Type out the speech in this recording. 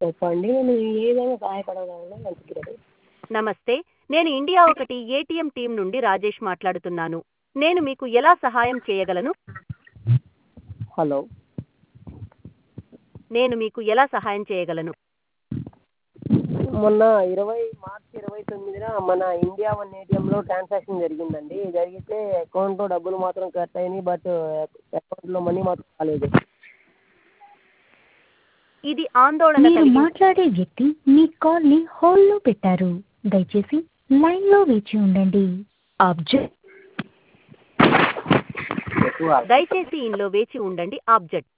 చెప్పండి నేను ఏ విధంగా సహాయపడగలను మంచిది నమస్తే నేను ఇండియా ఒకటి ఏటీఎం టీం నుండి రాజేష్ మాట్లాడుతున్నాను నేను మీకు ఎలా సహాయం చేయగలను హలో నేను మీకు ఎలా సహాయం చేయగలను మొన్న ఇరవై మార్చి ఇరవై తొమ్మిదిన మన ఇండియా వన్ ఏటీఎంలో ట్రాన్సాక్షన్ జరిగిందండి జరిగితే అకౌంట్లో డబ్బులు మాత్రం కట్ అయినాయి బట్ అకౌంట్లో మనీ మాత్రం రాలేదు ఇది ఆందోళన మీరు కలిగి మాట్లాడే వ్యక్తి మీ కాల్ని హోల్డ్లో పెట్టారు దయచేసి లైన్లో వేచి ఉండండి ఆబ్జెక్ట్ ఎక్కువ దయచేసి ఇంట్లో వేచి ఉండండి ఆబ్జెక్ట్